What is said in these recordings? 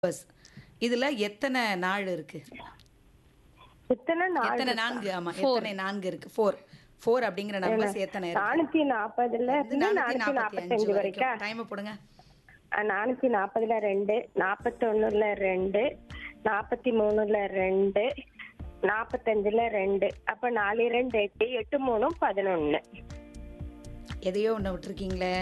Bus இதுல எத்தனை நாள் இருக்கு எத்தனை நாள் எத்தனை நான்கு ஆமா எத்தனை நான்கு இருக்கு ஃபோர் ஃபோர் அப்படிங்கிற நம்பர்ஸ் எத்தனை இருக்கு நானூத்தி நாற்பதுல இருந்து நானூத்தி நாற்பத்தஞ்சு வரைக்கும் டைம் போடுங்க நானூத்தி நாற்பதுல ரெண்டு நாற்பத்தொன்னுல ரெண்டு நாற்பத்தி மூணுல ரெண்டு நாற்பத்தஞ்சுல ரெண்டு அப்ப நாலு ரெண்டு எட்டு எட்டு மூணும் பதினொன்னு எதையோ ஒண்ணு விட்டுருக்கீங்களே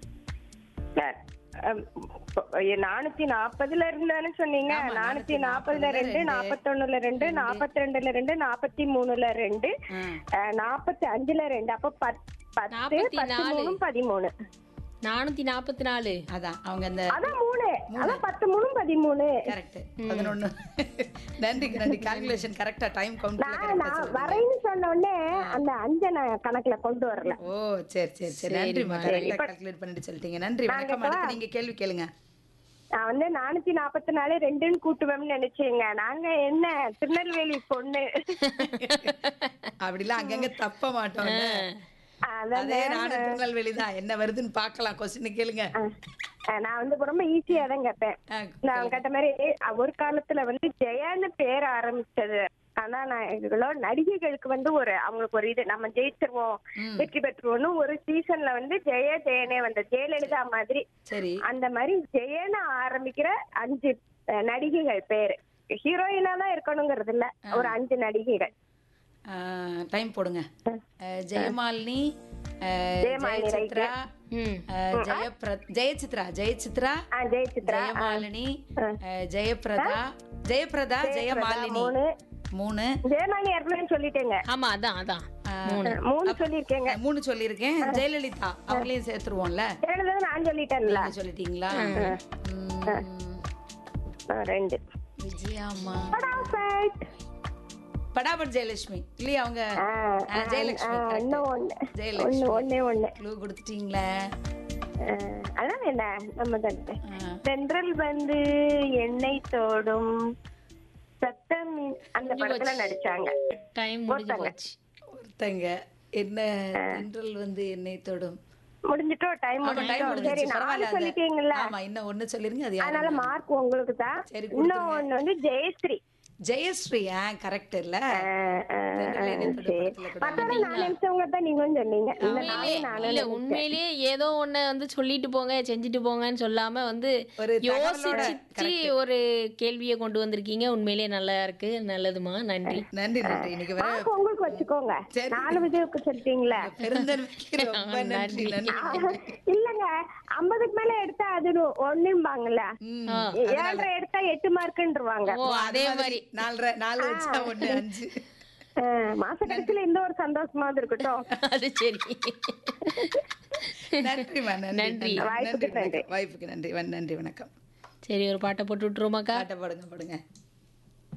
நானூத்தி நாற்பதுல இருந்தானு சொன்னீங்க ஆமா, நானூத்தி 440 நாற்பதுல ரெண்டு ரெண்டு, நாற்பத்தொன்னுல ரெண்டு நாற்பத்தி ரெண்டுல ரெண்டு நாற்பத்தி மூணுல ரெண்டு ஆ. அஹ், நாற்பத்தி அஞ்சுல ரெண்டு அப்ப பத்- பத்து நாற்பத்தி பத்து நாலு. மூணும் பதிமூணு நானூத்தி நாற்பத்தி நாலு அதான் அவங்க அந்த அதான் மூணு அதான் பத்து மூணும் பதிமூணு கரெக்ட் பதினொன்னு நன்றி நன்றி கால்குலேஷன் கரெக்டா டைம் கவுண்ட்ல நான் கரெக்டா நான் வரேன்னு சொன்ன உடனே அந்த அஞ்ச நான் கணக்குல கொண்டு வரல ஓ சரி சரி சரி நன்றி கரெக்டா கால்குலேட் பண்ணிட்டு சொல்லிட்டீங்க நன்றி வணக்கம் அடுத்து நீங்க கேள்வி கேளுங்க நான் வந்து நானூத்தி நாற்பத்தி நாலு ரெண்டுன்னு கூட்டுவேன்னு நினைச்சேங்க நாங்க என்ன திருநெல்வேலி பொண்ணு அப்படிலாம் அங்கங்க தப்ப மாட்டோம் அதான் அதே நானும் திருநெல்வேலி தான் என்ன வருதுன்னு பார்க்கலாம் கொஸ்டின் கேளுங்க அஹ் நான் வந்து ரொம்ப ஈஸியா தான் கேட்பேன் ஆ, நான் கேட்ட மாதிரி அஹ் ஒரு காலத்துல வந்து ஜெயான்னு பேர் ஆரம்பிச்சது ஆனா நான் இவ்வளோ நடிகைகளுக்கு வந்து ஒரு அவங்களுக்கு ஒரு இது நம்ம ஜெயிச்சிருவோம் வெற்றி பெற்றுருவோம்னு ஒரு சீசன்ல வந்து ஜெய ஜெயனே வந்த ஜெயலலிதா மாதிரி சரி அந்த மாதிரி ஜெயன்னு ஆரம்பிக்கிற அஞ்சு அஹ், நடிகைகள் பேரு ஹீரோயினா தான் இருக்கணுங்கிறது இல்ல ஒரு அஞ்சு நடிகைகள் டைம் போடுங்க அஹ், ஜெயமாலினி அஹ், ஜெயமாலினி, ஜெயசித்ரா ம் அஹ், ஜெயப்ர ஜெயசித்ரா ஜெயசித்ரா ஆ, ஜெயசித்ரா ஜெயமாலினி அஹ், ஜெயபிரதா ஜெயபிரதா ஜெயமாலினி மூணு மூணு ஜெயமாலினி ஏற்கனவே சொல்லிட்டேங்க ஆமா அதான் அதான் மூணு அஹ், மூணு சொல்லியிருக்கேங்க அஹ், மூணு சொல்லியிருக்கேன் ஜெயலலிதா அவங்களையும் சேர்த்துருவோம்ல ஜெயலலிதா நான் சொல்லிட்டேன்ல நீங்க சொல்லிட்டீங்களா ம், அஹ், ரெண்டு விஜயாம்மா படாஃபெட். படாபட் ஜெயலட்சுமி இல்லையா அவங்க அஹ், அஹ், ஜெயலட்சுமி அஹ், correct. இன்னும் ஒண்ணு ஒண்ணு ஜெயலட்சுமி ஒண்ணே ஒண்ணு க்ளூ கொடுத்துட்டீங்களே அஹ், அதான் என்ன நம்ம தான் அஹ், தென்றல் வந்து எண்ணெய் தோடும் சத்தம் அந்த படத்துல நடிச்சாங்க டைம் முடிஞ்சு ஒருத்தங்க. போச்சு ஒருத்தங்க என்ன தென்றல் வந்து என்னை தொடும் முடிஞ்சிட்டோ டைம் ஆமா டைம் முடிஞ்சிட்டோ சரி முடிஞ்சிச்சு நாலு பரவாயில்ல சொல்லிட்டீங்கல்ல அது- ஆமா இன்னும் ஒண்ணு சொல்லிருங்க அது யாரு அதனால மார்க் உங்களுக்கு தான் சரி, இன்னும் ஒண்ணு வந்து ஜெயஸ்ரீ ஜெயஸ்ரீ ஆ கரெக்ட் இல்ல அஹ், அஹ், தென்றல் என்னை அஹ், தொடும் சரி படத்துல கூட மத்தவங்க நாலு நிமிஷவங்க தான் நீங்களும் சொன்னீங்க இந்த நாலு நாலு இல்ல உண்மையிலேயே ஏதோ ஒண்ண வந்து சொல்லிட்டு போங்க செஞ்சுட்டு போங்கன்னு சொல்லாம வந்து ஒரு தகவலோட யோசிச்சு ஒரு கேள்வியை கொண்டு வந்திருக்கீங்க உண்மையிலேயே நல்லா இருக்கு நல்லதுமா நன்றி நன்றி நன்றி இன்னைக்கு வர மார்க் உங்களுக்கு வச்சுக்கோங்க சரி. நாலு விதத்துக்கு சொல்லிட்டீங்களா பெருந்தன்மைக்கு ரொம்ப நன்றி நன்றி இல்லங்க ஐம்பதுக்கு மேல எடுத்தா அது ஒண்ணும்பாங்கல்ல ம். ஏழரை எடுத்தா எட்டு மார்க்குன்றவாங்க ஓ அதே மாதிரி நாலரை நாலு வச்சா ஒண்ணு அஞ்சு மாச கடைசியில இந்த ஒரு சந்தோஷமாவது இருக்கட்டும் அது சரி நன்றிமா நன்றி நன்றி. நன்றி வாய்ப்புக்கு வணக்கம். வாய்ப்புக்கு நன்றி வண- நன்றி வணக்கம் சரி ஒரு பாட்டை போட்டு விட்டுருமாக்கா பாட்டை பாடுங்க பாடுங்க